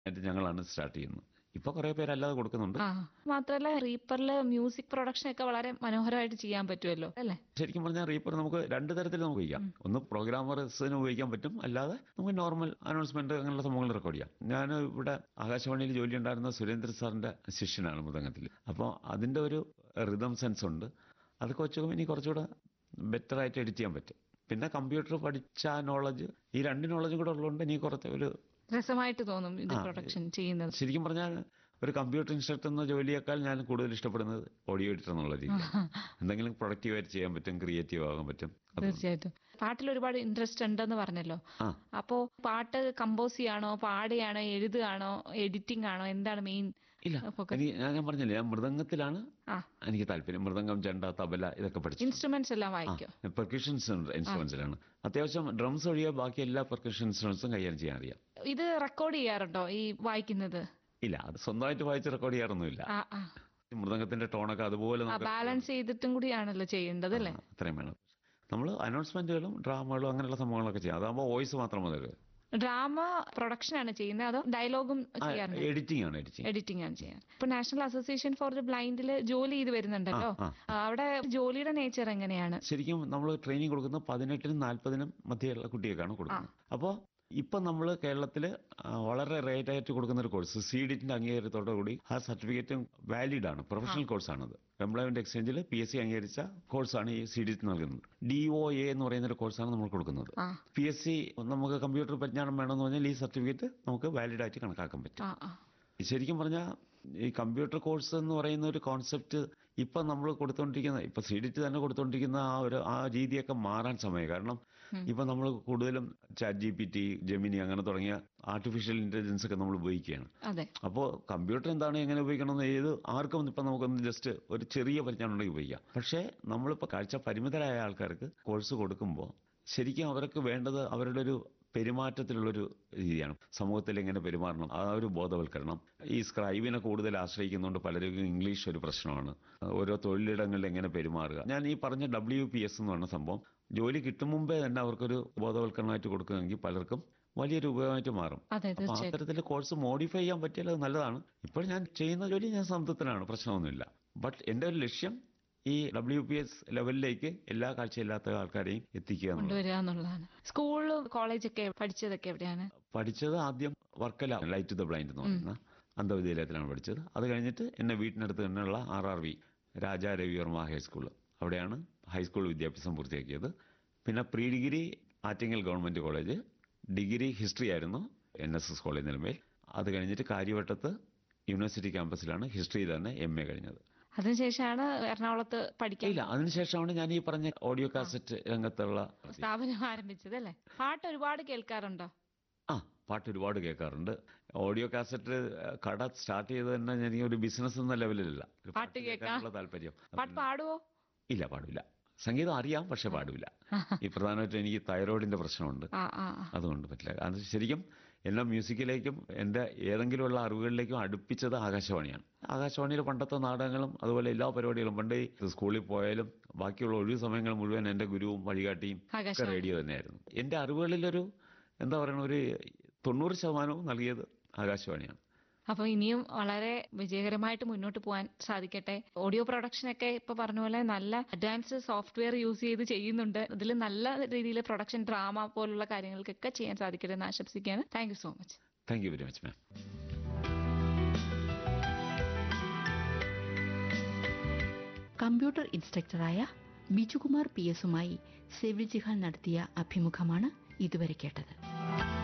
ആയിട്ട് ഞങ്ങളാണ് സ്റ്റാർട്ട് ചെയ്യുന്നത് ഇപ്പൊ കുറെ പേര് അല്ലാതെ കൊടുക്കുന്നുണ്ട് ആ മാത്രല്ല റീപ്പറില് മ്യൂസിക് പ്രൊഡക്ഷൻ ഒക്കെ വളരെ മനോഹരമായിട്ട് ചെയ്യാൻ പറ്റുമല്ലോ അല്ലേ ശരിക്കും പറഞ്ഞാൽ റീപ്പർ നമുക്ക് രണ്ട് തരത്തിൽ നമുക്ക് ഉപയോഗിക്കാം ഒന്ന് പ്രോഗ്രാമേഴ്സിന് ഉപയോഗിക്കാൻ പറ്റും അല്ലാതെ നമുക്ക് നോർമൽ അനൗൺസ്മെന്റ് അങ്ങനെയുള്ള സംഭവങ്ങൾ റെക്കോർഡ് ചെയ്യാം ഞാൻ ഇവിടെ ആകാശവാണിയിൽ ജോലി ഉണ്ടായിരുന്ന സുരേന്ദ്ര സാറിന്റെ ശിഷ്യനാണ് മൃദംഗത്തിൽ അപ്പോൾ അതിന്റെ ഒരു റിതം സെൻസ് ഉണ്ട് അതൊക്കെ വെച്ച് ഇനി കുറച്ചുകൂടെ ബെറ്റർ ആയിട്ട് എഡിറ്റ് ചെയ്യാൻ പറ്റും പിന്നെ കമ്പ്യൂട്ടർ പഠിച്ച നോളജ് ഈ രണ്ട് നോളജും കൂടെ ഉള്ളതുകൊണ്ട് ഇനി കുറച്ച് ഒരു രസമായിട്ട് തോന്നും ഇത് പ്രൊഡക്ഷൻ ചെയ്യുന്നത് ശരിക്കും പറഞ്ഞാൽ ഒരു കമ്പ്യൂട്ടർ ഇൻസ്ട്രക്ടർ എന്ന ജോലിയേക്കാൾ ഞാൻ കൂടുതൽ ഇഷ്ടപ്പെടുന്നത് ഓഡിയോ എഡിറ്റർ എന്നുള്ള രീതി എന്തെങ്കിലും പ്രൊഡക്റ്റീവായിട്ട് ചെയ്യാൻ പറ്റും ക്രിയേറ്റീവ് ആകാൻ പറ്റും അത് തീർച്ചയായിട്ടും പാട്ടിൽ ഒരുപാട് ഇൻട്രസ്റ്റ് ഉണ്ടെന്ന് പറഞ്ഞല്ലോ ആ അപ്പോ പാട്ട് കമ്പോസ് ചെയ്യാണോ പാടുകയാണോ എഴുതുകയാണോ എഡിറ്റിംഗ് ആണോ എന്താണ് മെയിൻ ഇല്ല Focus. എനിക്ക് ഞാൻ ഞാൻ പറഞ്ഞില്ലേ ഞാൻ മൃദംഗത്തിലാണ് ആ എനിക്ക് താല്പര്യം മൃദംഗം ചെണ്ട തബല ഇതൊക്കെ പഠിച്ചു ഇൻസ്ട്രുമെന്റ്സ് എല്ലാം വായിക്കോ പെർക്യൂഷൻസ് ഇൻസ്ട്രുമെന്റ്സിലാണ് അത്യാവശ്യം ഡ്രംസ് ഒഴികെ ബാക്കി എല്ലാ പെർക്യൂഷൻ ഇൻസ്ട്രുമെന്റ്സും കൈകാര്യം ചെയ്യാൻ അറിയാം ഇത് റെക്കോർഡ് ചെയ്യാറുണ്ടോ ഈ വായിക്കുന്നത് ഇല്ല അത് സ്വന്തമായിട്ട് വായിച്ച് റെക്കോർഡ് ചെയ്യാറൊന്നുമില്ല ആ ആ മൃദംഗത്തിന്റെ ടോണൊക്കെ അതുപോലെ ആ നമുക്ക് ബാലൻസ് ചെയ്തിട്ടും കൂടിയാണല്ലോ ചെയ്യേണ്ടത് അല്ലേ ആ, അത്രയും വേണം നമ്മൾ അനൗൺസ്മെന്റുകളും ഡ്രാമകളും അങ്ങനെയുള്ള സംഭവങ്ങളൊക്കെ ചെയ്യാം അതാകുമ്പോൾ വോയിസ് മാത്രം മതി ഡ്രാമ പ്രൊഡക്ഷൻ ആണ് ചെയ്യുന്നത് അതോ ഡയലോഗും ചെയ്യാറുണ്ട് എഡിറ്റിംഗ് ആണ് എഡിറ്റിംഗ് എഡിറ്റിംഗ് ആണ് ചെയ്യാൻ ഇപ്പൊ നാഷണൽ അസോസിയേഷൻ ഫോർ ദി ബ്ലൈൻഡിൽ ജോലി ചെയ്ത് വരുന്നുണ്ടല്ലോ ആ, ആ, അവിടെ ജോലിയുടെ നേച്ചർ എങ്ങനെയാണ് ശരിക്കും നമ്മൾ ട്രെയിനിങ് കൊടുക്കുന്നത് പതിനെട്ടിനും നാൽപ്പതിനും മധ്യയുള്ള കുട്ടികൾക്കാണ് കൊടുക്കുന്നത് അപ്പോൾ ഇപ്പം നമ്മൾ കേരളത്തിൽ വളരെ റേറ്റ് ആയിട്ട് കൊടുക്കുന്ന ഒരു കോഴ്സ് സി ഡിറ്റിന്റെ അംഗീകാരത്തോടു കൂടി ആ സർട്ടിഫിക്കറ്റും വാലിഡ് ആണ് പ്രൊഫഷണൽ കോഴ്സാണത് എംപ്ലോയ്മെന്റ് എക്സ്ചേഞ്ചിൽ പി എസ് സി അംഗീകരിച്ച കോഴ്സാണ് ഈ സി ഡിറ്റ് നൽകുന്നത് ഡി ഒ എ എന്ന് പറയുന്ന ഒരു കോഴ്സാണ് നമ്മൾ കൊടുക്കുന്നത് ആ പി എസ് സി നമുക്ക് കമ്പ്യൂട്ടർ പരിജ്ഞാനം വേണമെന്ന് പറഞ്ഞാൽ ഈ സർട്ടിഫിക്കറ്റ് നമുക്ക് വാലിഡ് ആയിട്ട് കണക്കാക്കാൻ പറ്റും ആ ആ ശരിക്കും പറഞ്ഞാൽ ഈ കമ്പ്യൂട്ടർ കോഴ്സ് എന്ന് പറയുന്ന ഒരു കോൺസെപ്റ്റ് ഇപ്പം നമ്മൾ കൊടുത്തുകൊണ്ടിരിക്കുന്ന ഇപ്പം സി ഡിറ്റ് തന്നെ കൊടുത്തുകൊണ്ടിരിക്കുന്ന ആ ഒരു ആ രീതിയൊക്കെ മാറാൻ സമയം കാരണം ഇപ്പം നമ്മൾ കൂടുതലും chat G P T Gemini അങ്ങനെ തുടങ്ങിയ ആർട്ടിഫിഷ്യൽ ഇന്റലിജൻസ് ഒക്കെ നമ്മൾ ഉപയോഗിക്കുകയാണ് അതെ അപ്പോൾ കമ്പ്യൂട്ടർ എന്താണ് എങ്ങനെ ഉപയോഗിക്കണമെന്ന് ഏത് ആർക്കും ഇപ്പം നമുക്കൊന്ന് ജസ്റ്റ് ഒരു ചെറിയ പരിജ്ഞാനം ഉണ്ടെങ്കിൽ ഉപയോഗിക്കാം പക്ഷേ നമ്മളിപ്പോൾ കാഴ്ച പരിമിതരായ ആൾക്കാർക്ക് കോഴ്സ് കൊടുക്കുമ്പോൾ ശരിക്കും അവർക്ക് വേണ്ടത് അവരുടെ ഒരു പെരുമാറ്റത്തിലുള്ളൊരു രീതിയാണ് സമൂഹത്തിൽ എങ്ങനെ പെരുമാറണം ആ ഒരു ബോധവൽക്കരണം ഈ സ്ക്രൈബിനെ കൂടുതൽ ആശ്രയിക്കുന്നതുകൊണ്ട് പലർക്കും ഇംഗ്ലീഷ് ഒരു പ്രശ്നമാണ് ഓരോ തൊഴിലിടങ്ങളിൽ എങ്ങനെ പെരുമാറുക ഞാൻ ഈ പറഞ്ഞ ഡബ്ല്യു പി എസ് എന്ന് പറഞ്ഞ സംഭവം ജോലി കിട്ടും മുമ്പേ തന്നെ അവർക്കൊരു ബോധവൽക്കരണമായിട്ട് കൊടുക്കുകയെങ്കിൽ പലർക്കും വലിയൊരു ഉപയോഗമായിട്ട് മാറും അതെ അപ്പൊ തീർച്ചയായിട്ടും അത്തരത്തിൽ കോഴ്സ് മോഡിഫൈ ചെയ്യാൻ പറ്റിയാൽ അത് നല്ലതാണ് ഇപ്പോൾ ഞാൻ ചെയ്യുന്ന ജോലി ഞാൻ സംതൃപ്തനാണ് പ്രശ്നമൊന്നുമില്ല ബട്ട് എൻ്റെ ഒരു ലക്ഷ്യം ഈ ഡബ്ല്യു പി എസ് ലെവലിലേക്ക് എല്ലാ കാഴ്ചയില്ലാത്ത ആൾക്കാരെയും എത്തിക്കുക എന്നുള്ളത് കൊണ്ടുവരിക എന്നുള്ളതാണ് സ്കൂള് കോളേജൊക്കെ പഠിച്ചതൊക്കെ എവിടെയാണ് പഠിച്ചത് ആദ്യം വർക്കല ലൈറ്റ് ദ ബ്ലൈൻഡ് എന്ന് പറയുന്ന അന്ധവിദ്യാലയത്തിലാണ് പഠിച്ചത് അത് കഴിഞ്ഞിട്ട് എന്നെ വീട്ടിനടുത്ത് തന്നെയുള്ള R R V Raja Ravi Varma high school അവിടെയാണ് ഹൈസ്കൂൾ വിദ്യാഭ്യാസം പൂർത്തിയാക്കിയത് പിന്നെ pre degree Attingal government college degree history ആയിരുന്നു N S S college Nilamel അത് കഴിഞ്ഞിട്ട് കാര്യവട്ടത്ത് യൂണിവേഴ്സിറ്റി ക്യാമ്പസിലാണ് ഹിസ്റ്ററി തന്നെ എം എ കഴിഞ്ഞത് അതിനുശേഷമാണ് എറണാകുളത്ത് പഠിക്കാൻ ഇല്ല അതിനുശേഷമാണ് ഞാൻ ഈ പറഞ്ഞ ഓഡിയോ കാസറ്റ് രംഗത്തുള്ള സ്ഥാപനം ആരംഭിച്ചത് അല്ലേ പാട്ട് ഒരുപാട് കേൾക്കാറുണ്ടോ ആ പാട്ട് ഒരുപാട് കേൾക്കാറുണ്ട് ഓഡിയോ കാസറ്റ് കട സ്റ്റാർട്ട് ചെയ്ത് തന്നെ ഞാൻ ഒരു ബിസിനസ് എന്ന ലെവലിലല്ല ഒരു പാട്ട് കേൾക്കാം. കേൾക്കാനുള്ള താല്പര്യം പാട്ട് പാടുവോ ഇല്ല പാടില്ല സംഗീതം അറിയാം പക്ഷെ പാടില്ല ഈ പ്രധാനമായിട്ടും എനിക്ക് തൈറോയിഡിന്റെ പ്രശ്നമുണ്ട് ആ ആ ആ. അതുകൊണ്ട് പറ്റില്ല അത് ശരിക്കും എന്നെ മ്യൂസിക്കിലേക്കും എൻ്റെ ഏതെങ്കിലുമുള്ള അറിവുകളിലേക്കും അടുപ്പിച്ചത് ആകാശവാണിയാണ് ആകാശവാണിയിലെ പണ്ടത്തെ നാടകങ്ങളും അതുപോലെ എല്ലാ പരിപാടികളും പണ്ട് ഈ സ്കൂളിൽ പോയാലും ബാക്കിയുള്ള ഒഴിവ് സമയങ്ങൾ മുഴുവൻ എൻ്റെ ഗുരുവും വഴികാട്ടിയും ഒക്കെ ആകാശവാണി. റേഡിയോ തന്നെയായിരുന്നു എൻ്റെ അറിവുകളിലൊരു എന്താ പറയുക ഒരു തൊണ്ണൂറ് ശതമാനവും നൽകിയത് ആകാശവാണിയാണ് അപ്പൊ ഇനിയും വളരെ വിജയകരമായിട്ട് മുന്നോട്ട് പോകാൻ സാധിക്കട്ടെ ഓഡിയോ പ്രൊഡക്ഷൻ ഒക്കെ ഇപ്പൊ പറഞ്ഞ പോലെ നല്ല അഡ്വാൻസ് സോഫ്റ്റ്വെയർ യൂസ് ചെയ്ത് ചെയ്യുന്നുണ്ട് ഇതിൽ നല്ല രീതിയിൽ പ്രൊഡക്ഷൻ ഡ്രാമ പോലുള്ള കാര്യങ്ങൾക്കൊക്കെ ചെയ്യാൻ സാധിക്കട്ടെ എന്ന് ആശംസിക്കുകയാണ് thank you so much thank you very much ma'am computer ഇൻസ്ട്രക്ടറായ ബിജുകുമാർ പി എസുമായി സെവി ജിഹാൻ നടത്തിയ അഭിമുഖമാണ് ഇതുവരെ കേട്ടത്